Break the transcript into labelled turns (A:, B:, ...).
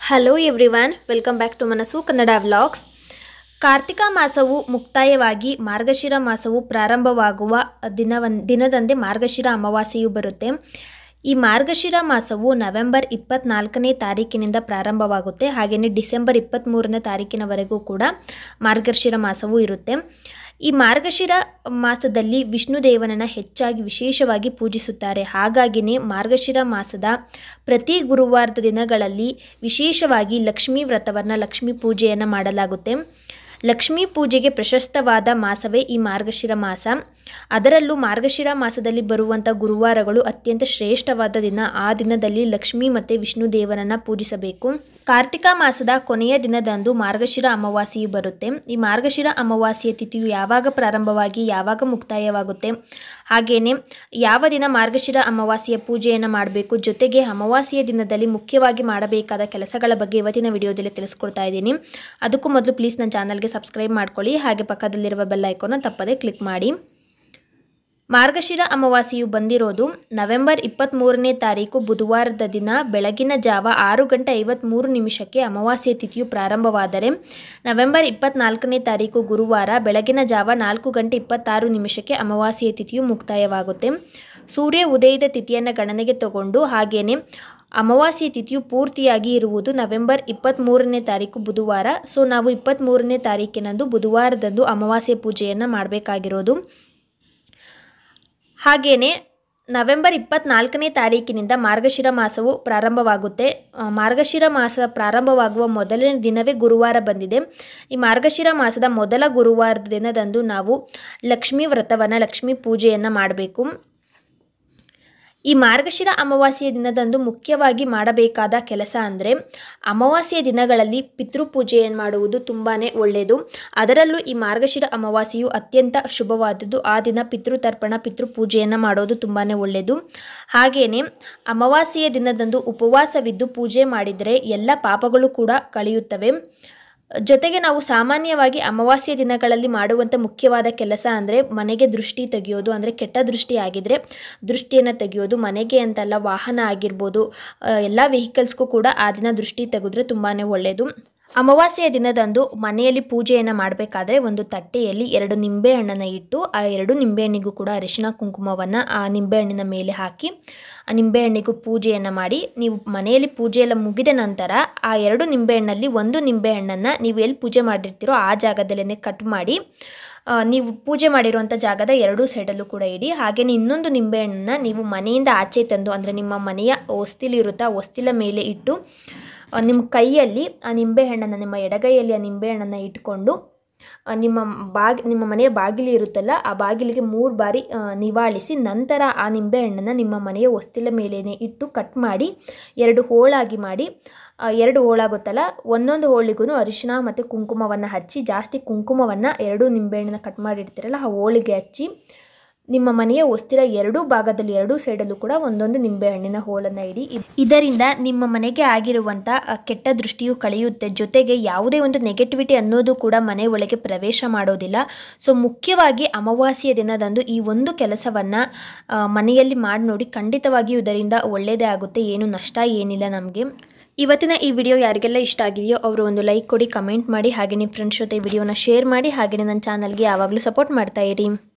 A: hello everyone welcome back to Manassu Kannada vlogs Karthika ಮಾಸವು ಮುಕ್ತಾಯವಾಗಿ ಮಾರ್ಗಶಿರ ಮಾಸವು ಪ್ರಾರಂಭವಾಗುವ ದಿನವನ್ ದಿನದಂದೇ ಮಾರ್ಗಶಿರ ಅಮಾವಾಸ್ಯೆಯು ಬರುತ್ತೆ ಈ ಮಾರ್ಗಶಿರ ಮಾಸವು ನವೆಂಬರ್ ಇಪ್ಪತ್ನಾಲ್ಕನೇ ತಾರೀಕಿನಿಂದ ಪ್ರಾರಂಭವಾಗುತ್ತೆ ಹಾಗೆಯೇ ಡಿಸೆಂಬರ್ ಇಪ್ಪತ್ತ್ಮೂರನೇ ತಾರೀಕಿನವರೆಗೂ ಕೂಡ ಮಾರ್ಗಶಿರ ಮಾಸವು ಇರುತ್ತೆ ಈ ಮಾರ್ಗಶಿರ ಮಾಸದಲ್ಲಿ ವಿಷ್ಣು ದೇವನನ್ನು ಹೆಚ್ಚಾಗಿ ವಿಶೇಷವಾಗಿ ಪೂಜಿಸುತ್ತಾರೆ ಹಾಗಾಗಿಯೇ ಮಾರ್ಗಶಿರ ಮಾಸದ ಪ್ರತಿ ಗುರುವಾರದ ದಿನಗಳಲ್ಲಿ ವಿಶೇಷವಾಗಿ ಲಕ್ಷ್ಮೀ ವ್ರತವನ್ನು ಲಕ್ಷ್ಮೀ ಪೂಜೆಯನ್ನು ಮಾಡಲಾಗುತ್ತೆ ಲಕ್ಷ್ಮೀ ಪೂಜೆಗೆ ಪ್ರಶಸ್ತವಾದ ಮಾಸವೇ ಈ ಮಾರ್ಗಶಿರ ಮಾಸ ಅದರಲ್ಲೂ ಮಾರ್ಗಶಿರ ಮಾಸದಲ್ಲಿ ಬರುವಂಥ ಗುರುವಾರಗಳು ಅತ್ಯಂತ ಶ್ರೇಷ್ಠವಾದ ದಿನ ಆ ದಿನದಲ್ಲಿ ಲಕ್ಷ್ಮೀ ಮತ್ತು ವಿಷ್ಣು ದೇವರನ್ನು ಪೂಜಿಸಬೇಕು ಕಾರ್ತಿಕ ಮಾಸದ ಕೊನೆಯ ದಿನದಂದು ಮಾರ್ಗಶಿರ ಅಮಾವಾಸ್ಯೆಯು ಬರುತ್ತೆ ಈ ಮಾರ್ಗಶಿರ ಅಮಾವಾಸ್ಯೆಯ ತಿಥಿಯು ಯಾವಾಗ ಪ್ರಾರಂಭವಾಗಿ ಯಾವಾಗ ಮುಕ್ತಾಯವಾಗುತ್ತೆ ಹಾಗೆಯೇ ಯಾವ ದಿನ ಮಾರ್ಗಶಿರ ಅಮಾವಾಸ್ಯೆಯ ಪೂಜೆಯನ್ನು ಮಾಡಬೇಕು ಜೊತೆಗೆ ಅಮಾವಾಸ್ಯೆಯ ದಿನದಲ್ಲಿ ಮುಖ್ಯವಾಗಿ ಮಾಡಬೇಕಾದ ಕೆಲಸಗಳ ಬಗ್ಗೆ ಇವತ್ತಿನ ವಿಡಿಯೋದಲ್ಲಿ ತಿಳಿಸ್ಕೊಡ್ತಾ ಇದ್ದೀನಿ ಅದಕ್ಕೂ ಮೊದಲು ಪ್ಲೀಸ್ ನನ್ನ ಚಾನಲ್ಗೆ ಸಬ್ಸ್ಕ್ರೈಬ್ ಮಾಡ್ಕೊಳ್ಳಿ ಹಾಗೆ ಪಕ್ಕದಲ್ಲಿರುವ ಬೆಲ್ ಐಕಾನ್ನ ತಪ್ಪದೇ ಕ್ಲಿಕ್ ಮಾಡಿ ಮಾರ್ಗಶಿರ ಅಮಾವಾಸ್ಯೆಯು ಬಂದಿರೋದು ನವೆಂಬರ್ ಇಪ್ಪತ್ತ್ಮೂರನೇ ತಾರೀಕು ಬುಧವಾರದ ದಿನ ಬೆಳಗಿನ ಜಾವ ಆರು ಗಂಟೆ ಐವತ್ತ್ಮೂರು ನಿಮಿಷಕ್ಕೆ ಅಮಾವಾಸ್ಯೆ ತಿಥಿಯು ಪ್ರಾರಂಭವಾದರೆ ನವೆಂಬರ್ ಇಪ್ಪತ್ನಾಲ್ಕನೇ ತಾರೀಕು ಗುರುವಾರ ಬೆಳಗಿನ ಜಾವ ನಾಲ್ಕು ಗಂಟೆ ಇಪ್ಪತ್ತಾರು ನಿಮಿಷಕ್ಕೆ ಅಮಾವಾಸ್ಯೆ ತಿಥಿಯು ಮುಕ್ತಾಯವಾಗುತ್ತೆ ಸೂರ್ಯ ಉದಯದ ತಿಥಿಯನ್ನು ಗಣನೆಗೆ ತಗೊಂಡು ಹಾಗೆಯೇ ಅಮಾವಾಸ್ಯೆ ತಿಥಿಯು ಪೂರ್ತಿಯಾಗಿ ಇರುವುದು ನವೆಂಬರ್ ಇಪ್ಪತ್ತ್ಮೂರನೇ ತಾರೀಕು ಬುಧವಾರ ಸೊ ನಾವು ಇಪ್ಪತ್ತ್ಮೂರನೇ ತಾರೀಕಿನಂದು ಬುಧವಾರದಂದು ಅಮಾವಾಸ್ಯೆ ಪೂಜೆಯನ್ನು ಮಾಡಬೇಕಾಗಿರೋದು ಹಾಗೆಯೇ ನವೆಂಬರ್ ಇಪ್ಪತ್ನಾಲ್ಕನೇ ತಾರೀಕಿನಿಂದ ಮಾರ್ಗಶಿರ ಮಾಸವು ಪ್ರಾರಂಭವಾಗುತ್ತೆ ಆ, ಮಾರ್ಗಶಿರ ಮಾಸ ಪ್ರಾರಂಭವಾಗುವ ಮೊದಲನೇ ದಿನವೇ ಗುರುವಾರ ಬಂದಿದೆ ಈ ಮಾರ್ಗಶಿರ ಮಾಸದ ಮೊದಲ ಗುರುವಾರದ ದಿನದಂದು ನಾವು ಲಕ್ಷ್ಮೀ ವ್ರತವನ್ನು ಲಕ್ಷ್ಮೀ ಪೂಜೆಯನ್ನು ಮಾಡಬೇಕು ಈ ಮಾರ್ಗಶಿರ ಅಮಾವಾಸ್ಯೆಯ ದಿನದಂದು ಮುಖ್ಯವಾಗಿ ಮಾಡಬೇಕಾದ ಕೆಲಸ ಅಂದರೆ ಅಮಾವಾಸ್ಯೆಯ ದಿನಗಳಲ್ಲಿ ಪಿತೃಪೂಜೆಯನ್ನು ಮಾಡುವುದು ತುಂಬಾ ಒಳ್ಳೆಯದು ಅದರಲ್ಲೂ ಈ ಮಾರ್ಗಶಿರ ಅಮಾವಾಸ್ಯೆಯು ಅತ್ಯಂತ ಶುಭವಾದದ್ದು ಆ ದಿನ ಪಿತೃತರ್ಪಣ ಪಿತೃಪೂಜೆಯನ್ನು ಮಾಡೋದು ತುಂಬಾ ಒಳ್ಳೆಯದು ಹಾಗೆಯೇ ಅಮಾವಾಸ್ಯೆಯ ದಿನದಂದು ಉಪವಾಸವಿದ್ದು ಪೂಜೆ ಮಾಡಿದರೆ ಎಲ್ಲ ಪಾಪಗಳು ಕೂಡ ಕಳೆಯುತ್ತವೆ ಜೊತೆಗೆ ನಾವು ಸಾಮಾನ್ಯವಾಗಿ ಅಮಾವಾಸ್ಯ ದಿನಗಳಲ್ಲಿ ಮಾಡುವಂಥ ಮುಖ್ಯವಾದ ಕೆಲಸ ಅಂದರೆ ಮನೆಗೆ ದೃಷ್ಟಿ ತೆಗೆಯೋದು ಅಂದರೆ ಕೆಟ್ಟ ದೃಷ್ಟಿ ಆಗಿದ್ದರೆ ದೃಷ್ಟಿಯನ್ನು ತೆಗೆಯೋದು ಮನೆಗೆ ಅಂತಲ್ಲ ವಾಹನ ಆಗಿರ್ಬೋದು ಎಲ್ಲ ವೆಹಿಕಲ್ಸ್ಗೂ ಕೂಡ ಆ ದಿನ ದೃಷ್ಟಿ ತೆಗೆದ್ರೆ ತುಂಬಾ ಒಳ್ಳೆಯದು ಅಮಾವಾಸ್ಯೆಯ ದಿನದಂದು ಮನೆಯಲ್ಲಿ ಪೂಜೆಯನ್ನು ಮಾಡಬೇಕಾದ್ರೆ ಒಂದು ತಟ್ಟೆಯಲ್ಲಿ ಎರಡು ನಿಂಬೆಹಣ್ಣನ್ನು ಇಟ್ಟು ಆ ಎರಡು ನಿಂಬೆಹಣ್ಣಿಗೂ ಕೂಡ ಅರಿಶಿನ ಕುಂಕುಮವನ್ನು ಆ ನಿಂಬೆಹಣ್ಣಿನ ಮೇಲೆ ಹಾಕಿ ಆ ನಿಂಬೆಹಣ್ಣಿಗೂ ಪೂಜೆಯನ್ನು ಮಾಡಿ ನೀವು ಮನೆಯಲ್ಲಿ ಪೂಜೆ ಎಲ್ಲ ಮುಗಿದ ನಂತರ ಆ ಎರಡು ನಿಂಬೆಹಣ್ಣಲ್ಲಿ ಒಂದು ನಿಂಬೆಹಣ್ಣನ್ನು ನೀವು ಎಲ್ಲಿ ಪೂಜೆ ಮಾಡಿರ್ತೀರೋ ಆ ಜಾಗದಲ್ಲೇ ಕಟ್ ಮಾಡಿ ಆ, ನೀವು ಪೂಜೆ ಮಾಡಿರುವಂಥ ಜಾಗದ ಎರಡೂ ಸೈಡಲ್ಲೂ ಕೂಡ ಇಡಿ ಹಾಗೆಯೇ ಇನ್ನೊಂದು ನಿಂಬೆಹಣ್ಣನ್ನು ನೀವು ಮನೆಯಿಂದ ಆಚೆ ತಂದು ಅಂದರೆ ನಿಮ್ಮ ಮನೆಯ ಹೊಸ್ತಿಲು ಇರುತ್ತೆ ಆ ಹೊಸ್ತಿಲ ಮೇಲೆ ಇಟ್ಟು ಆ, ನಿಮ್ಮ ಕೈಯಲ್ಲಿ ಆ ನಿಂಬೆಹಣ್ಣನ್ನು ನಿಮ್ಮ ಎಡಗೈಯಲ್ಲಿ ಆ ನಿಂಬೆಹಣ್ಣನ್ನು ಇಟ್ಕೊಂಡು ಆ, ನಿಮ್ಮ ಬಾಗಿ ನಿಮ್ಮ ಮನೆಯ ಬಾಗಿಲು ಇರುತ್ತಲ್ಲ ಆ ಬಾಗಿಲಿಗೆ ಮೂರು ಬಾರಿ ಆ, ನಿವಾಳಿಸಿ ನಂತರ ಆ ನಿಂಬೆಹಣ್ಣನ್ನು ನಿಮ್ಮ ಮನೆಯ ಹೊಸ್ತಿಲ ಮೇಲೇ ಇಟ್ಟು ಕಟ್ ಮಾಡಿ ಎರಡು ಹೋಳಾಗಿ ಮಾಡಿ ಆ, ಎರಡು ಹೋಳಾಗುತ್ತಲ್ಲ ಒಂದೊಂದು ಹೋಳಿಗೂ ಅರಿಶಿನ ಮತ್ತು ಕುಂಕುಮವನ್ನು ಹಚ್ಚಿ ಜಾಸ್ತಿ ಕುಂಕುಮವನ್ನು ಎರಡು ನಿಂಬೆಹಣ್ಣನ್ನ ಕಟ್ ಮಾಡಿರ್ತೀರಲ್ಲ ಆ ಹೋಳಿಗೆ ಹಚ್ಚಿ ನಿಮ್ಮ ಮನೆಯ ಹೊಸ್ತಿಲ ಎರಡೂ ಭಾಗದಲ್ಲಿ ಎರಡೂ ಸೈಡಲ್ಲೂ ಕೂಡ ಒಂದೊಂದು ನಿಂಬೆಹಣ್ಣಿನ ಹೋಳನ್ನು ಇಡಿ ಇದ್- ಇದರಿಂದ ನಿಮ್ಮ ಮನೆಗೆ ಆಗಿರುವಂಥ ಆ, ಕೆಟ್ಟ ದೃಷ್ಟಿಯು ಕಳೆಯುತ್ತೆ ಜೊತೆಗೆ ಯಾವುದೇ ಒಂದು ನೆಗೆಟಿವಿಟಿ ಅನ್ನೋದು ಕೂಡ ಮನೆ ಒಳಗೆ ಪ್ರವೇಶ ಮಾಡೋದಿಲ್ಲ ಸೊ ಮುಖ್ಯವಾಗಿ ಅಮಾವಾಸ್ಯೆಯ ದಿನದಂದು ಈ ಒಂದು ಕೆಲಸವನ್ನು ಮನೆಯಲ್ಲಿ ಮಾಡಿ ನೋಡಿ ಖಂಡಿತವಾಗಿಯೂ ಇದರಿಂದ ಒಳ್ಳೆಯದೇ ಆಗುತ್ತೆ ಏನು ನಷ್ಟ ಏನಿಲ್ಲ ನಮಗೆ ಇವತ್ತಿನ ಈ ವಿಡಿಯೋ ಯಾರಿಗೆಲ್ಲ ಇಷ್ಟ ಆಗಿದೆಯೋ ಅವರು ಒಂದು ಲೈಕ್ ಕೊಡಿ ಕಮೆಂಟ್ ಮಾಡಿ ಹಾಗೆ ನಿಮ್ಮ ಫ್ರೆಂಡ್ಸ್ ಜೊತೆ ವಿಡಿಯೋನ ಶೇರ್ ಮಾಡಿ ಹಾಗೆ ನನ್ನ ಚಾನಲ್ಗೆ ಯಾವಾಗಲೂ ಸಪೋರ್ಟ್ ಮಾಡ್ತಾ ಇರಿ